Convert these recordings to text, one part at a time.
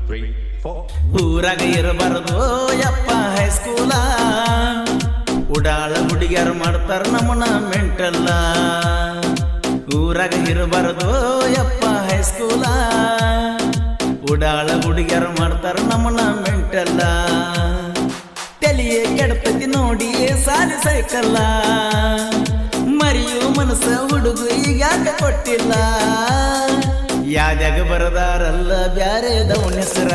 three, four. ಊರಾಗ ಇರಬಾರದು ಯಪ್ಪ ಹೈಸ್ಕೂಲ ಉಡಾಳ ಹುಡುಗಿಯರು ಮಾಡ್ತಾರ ನಮ್ಮನ ಮೆಂಟಲ್ಲ ಊರಾಗ ಇರಬಾರದು ಯಪ್ಪ ಹೈಸ್ಕೂಲ ಉಡಾಳ ಹುಡುಗಿಯರು ಮಾಡ್ತಾರ ನಮ್ಮನ ಮೆಂಟಲ್ಲ ತಲೆಯೇ ಕೆಡತತಿ ನೋಡಿ ಸಾಲಿ ಸೈಕಲ್ಲ ಮರಿಯು ಮನಸ್ಸ ಹುಡುಗ ಈಗ ಕೊಟ್ಟಿಲ್ಲ ಯಾದ್ಯಾಗ ಬರದಾರಲ್ಲ ಬ್ಯಾರೆ ದವನ ಹೆಸರ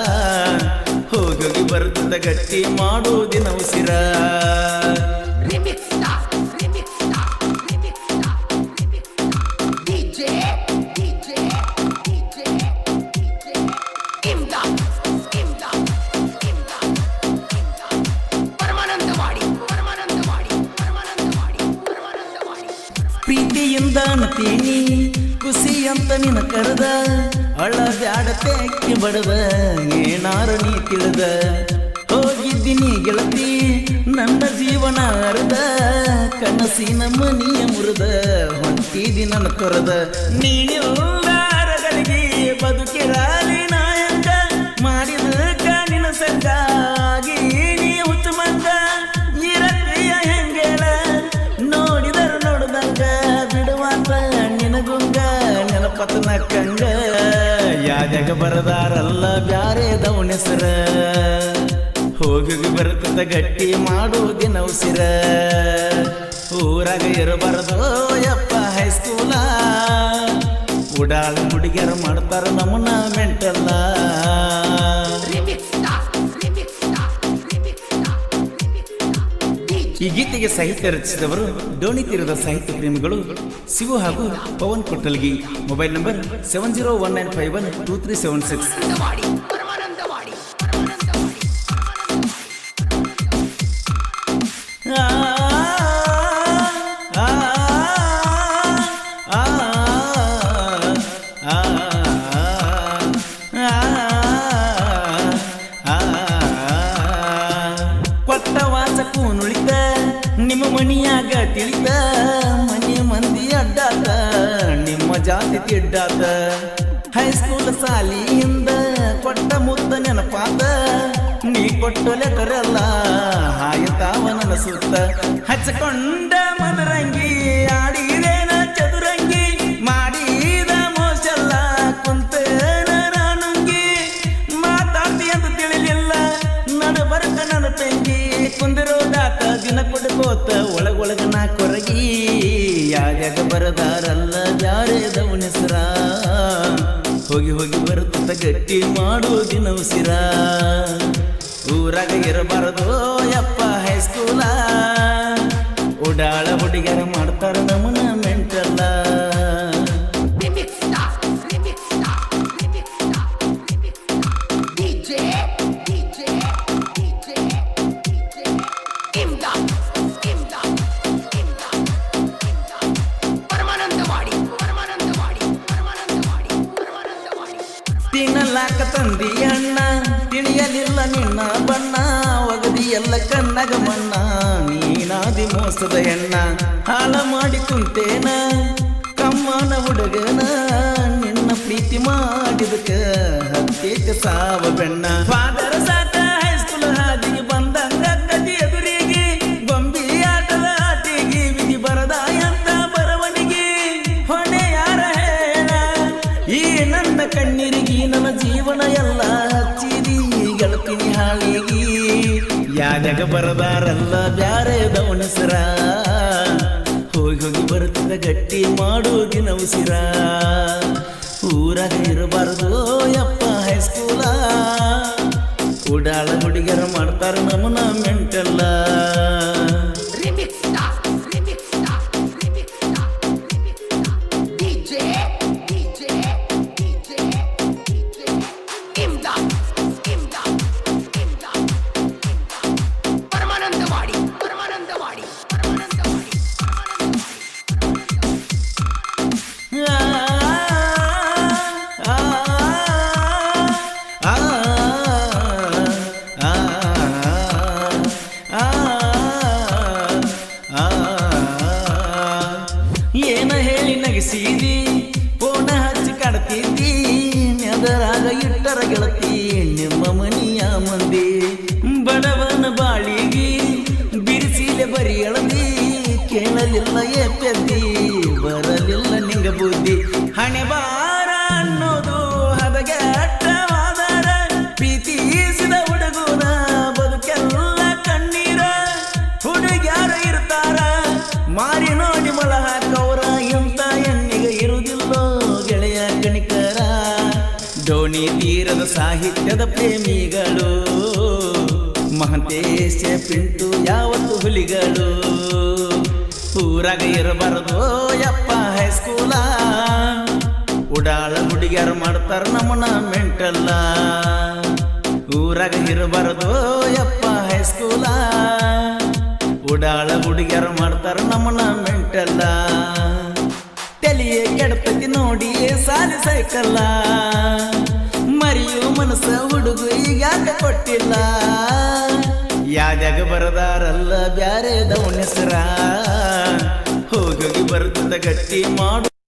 ಹೋಗಿ ಬರ್ತದ ಗಟ್ಟಿ ಮಾಡುವುದಿನ ಉಸಿರ Remix star, remix star, remix star, remix star. DJ, DJ, DJ, DJ. Imdad, Imdad, Imdad, Imdad. Paramanandawadi Paramanandawadi Paramanandawadi Paramanandawadi ಪ್ರೀತಿಯಿಂದ ಅಂತೀನಿ ಖುಷಿ ಅಂತ ನಿನ ಕರೆದ ಅಳ ಬ್ಯಾಡ ತೆಕ್ಕಿ ಬಡದ ಏನಾರ ನೀ ತಿಳಿದ ಹೋಗಿದ್ದೀನಿ ಗೆಳತಿ ನನ್ನ ಜೀವನ ಅರ್ಧ ಕನಸಿನ ಮನಿಯ ಮುರಿದ ಹೊಂಟಿದಿ ನನ್ನ ತೊರೆದ ನೀನಿಲ್ಲಾರಗಳಿಗೆ ಬದುಕಿರಾಲಿ ನಾಯಕ ಮಾಡಿದ ಕಾನಿನ ಸಂಗಾಗಿ ನೀ ಹುಚ್ಚು ಮಂದ ಇರತ್ತೀಯ ಹೆಂಗೇಳ ನೋಡಿದರು ನೋಡ್ದಂಗ ಬಿಡುವಂತ ನಿನಗುಂಗ ನೆನಪತನ ಕಂಗ ಯಾದ್ಯಾಗ ಬರದಾರಲ್ಲ ಬ್ಯಾರೆ ದವನೆಸರ ಹೋಗಿ ಬರ್ತದ ಗಟ್ಟಿ ಮಾಡುವುದಿನ ಉಸಿರ ಊರಾಗ ಇರಬಾರದು ಯಪ್ಪ ಹೈಸ್ಕೂಲ ಉಡಾಳ ಹುಡುಗಿಯರು ಮಾಡ್ತಾರ ನಮ್ಮನ್ನ ಮೆಂಟಲ್ಲ Remix star, remix star, remix star, remix star. DJ, ಈ ಗೀತೆಗೆ ಸಾಹಿತ್ಯ ರಚಿಸಿದವರು ಡೋಣಿ ತೀರದ ಸಾಹಿತ್ಯ ಪ್ರೇಮಿಗಳು ಶಿವು ಹಾಗೂ Pavan Kottalgi mobile number seven zero one nine five one two three seven six Paramanandawadi Paramanandawadi Paramanandawadi ಕೊಟ್ಟ ವಾಸಕ್ಕೂ ನುಳಿತ ನಿಮ್ಮ ಮನಿಯಾಗ ತಿಳಿತ ಮನೆ ಮಂದಿ ಅಡ್ಡಾತ ನಿಮ್ಮ ಜಾತಿ ತಿಡ್ಡಾತ ಹೈಸ್ಕೂಲ್ ಸಾಲಿಯಿಂದ ಕೊಟ್ಟ ಮುದ್ದ ನೆನಪಾದ ನೀ ಕೊಟ್ಟ ಲೆಟರ್ ಎಲ್ಲ ಹಾಯತಾವ ನನ್ನ ಸುತ್ತ ಹಚ್ಕೊಂಡ ಮದರಂಗಿ ಆಡಿದೇನ ಚದುರಂಗಿ ಮಾಡಿದ ಮೋಸಲ್ಲ ಕುಂತೇನ ನಾನುಂಗಿ ಮಾತಾಡ್ತಿ ಅಂತ ತಿಳಿಲಿಲ್ಲ ನನ್ನ ಬರ್ಕ ನನ್ನ ತಂಗಿ ಕುಂದಿರೋದಾತ ದಿನ ಕೊಡ್ಕೋತ ಒಳಗೊಳಗ ನಾ ಕೊರಗಿ ಯಾರ್ಯಾಗ ಬರದಾರಲ್ಲ ಬ್ಯಾರೆ ದವನೆಸರ ಹೋಗಿ ಹೋಗಿ ಬರುತ್ತ ಗಟ್ಟಿ ಮಾಡುವುದಿನ ಉಸಿರ ಊರಾಗ ಇರಬಾರದು ಯಪ್ಪ ಹೈಸ್ಕೂಲ ಉಡಾಳ ಹುಡುಗಿಯರ ಮಾಡ್ತಾರ ನಮ್ಮನ ಮೆಂಟಲ್ಲ Remix star, remix star, remix star, remix star. DJ, DJ, DJ, DJ. Imdad, Imdad, Imdad, Imdad. Paramanandawadi Paramanandawadi Paramanandawadi Paramanandawadi ತಿನ್ನಲಾಕ ತಂದಿ ಅಣ್ಣ ತಿಳಿಯಲಿಲ್ಲ ನಿನ್ನ ಬಣ್ಣ ಒಗದಿ ಎಲ್ಲ ಕಣ್ಣಗ ಮಣ್ಣ ನೀನಾದಿ ಮೋಸದ ಹೆಣ್ಣ ಹಾಳ ಮಾಡಿ ಕುಂತೇನ ಕಮ್ಮನ ಹುಡುಗನ ನಿನ್ನ ಪ್ರೀತಿ ಮಾಡಿದಕ ಹತ್ತೇಕ ಸಾವ ಬೆಣ್ಣ ಫಾದರ ಸಾಕ ಹೈಸ್ಕೂಲ್ ಹಾದಿಗೆ ಬಂದಂಗ ಕದಿ ಎದುರಿಗೆ ಗೊಂಬಿ ಆಟದ ಆಟಿಗೆ ವಿಧಿ ಬರದ ಎಂತ ಬರವಣಿಗೆ ಹೊಣೆ ಯಾರ ಹೇಳ ಈ ನನ್ನ ಕಣ್ಣೀರಿಗೆ ನನ್ನ ಜೀವನ ಎಲ್ಲ ಹಚ್ಚಿದಿ ಗೆಳತಿನಿ ಹಾಳಿಗಿ ಯಾದ್ಯಾಗ ಬರದಾರಲ್ಲ ಬ್ಯಾರೆ ದವಣಸರ ಹೋಗಿ ಹೋಗಿ ಬರುತ್ತಿದ್ದ ಗಟ್ಟಿ ಮಾಡುವುದಿನ ಉಸಿರ ಊರಾಗ ಇರಬಾರದು ಯಪ್ಪ ಹೈಸ್ಕೂಲ ಉಡಾಳ ಹುಡುಗಿಯರ ಮಾಡ್ತಾರ ನಮ್ಮನ ಮೆಂಟಲ್ಲ Remix star, remix star, remix star, remix star. DJ, DJ, DJ, DJ. Imdad, Imdad, Imdad, Imdad. Paramanandawadi Paramanandawadi Paramanandawadi ಆ, ಆ, ಆ, ಆ, ಆ, ಇಟ್ಟರ ಗೆಳತಿ ನಿಮ್ಮ ಮನಿಯ ಮಂದಿ ಬಡವನ ಬಾಳಿಗೆ ಬಿಡಿಸಿಲೆ ಬರಿ ಎಳದಿ ಕೇಳಲಿಲ್ಲ ಏ ಪೆದ್ದಿ ಬರಲಿಲ್ಲ ನಿಂಗ ಬುದ್ಧಿ ಹಣೆ ಬಾರ ಅನ್ನೋದು ಹದಗೆಟ್ಟವಾದರ ಪ್ರೀತಿಸಿದ ಹುಡುಗನ ಬದುಕೆಲ್ಲ ಕಣ್ಣೀರ ಹುಡುಗ್ಯಾರ ಇರ್ತಾರ ಮಾರಿ ನೋಡಿ ಮೊಳ ಹಾಕವ್ರ ಎಂತ ಎಣ್ಣಿಗೆ ಇರುವುದಿಲ್ಲೋ ಗೆಳೆಯ ಕಣಿಕರ ಡೋಣಿ ತೀರದ ಸಾಹಿತ್ಯದ ಪ್ರೇಮಿಗಳು ಮಹಂತೇಶ ಪಿಂಟು ಯಾವತ್ತು ಹುಲಿಗಳು ಊರಾಗ ಇರಬಾರದು ಯಪ್ಪ ಹೈಸ್ಕೂಲ ಉಡಾಳ ಹುಡುಗಿಯರು ಮಾಡ್ತಾರ ನಮ್ಮನ ಮೆಂಟಲ್ಲ ಊರಾಗ ಇರಬಾರದು ಯಪ್ಪ ಹೈಸ್ಕೂಲ ಉಡಾಳ ಹುಡುಗಿಯರು ಮಾಡ್ತಾರ ನಮ್ಮನ ಮೆಂಟಲ್ಲ ತಲೆಯೇ ಕೆಡತತಿ ನೋಡಿ ಸಾಲಿ ಸೈಕಲ್ಲ ಮರಿಯು ಮನಸ್ಸ ಹುಡುಗ ಈಗ ಯಾಕೆ ಕೊಟ್ಟಿಲ್ಲ ಯಾದ್ಯಾಗ ಬರದಾರಲ್ಲ ಬ್ಯಾರೆ ದವನ ಹೆಸರ ಹೋಗಿ ಬರ್ತದ ಗಟ್ಟಿ ಮಾಡು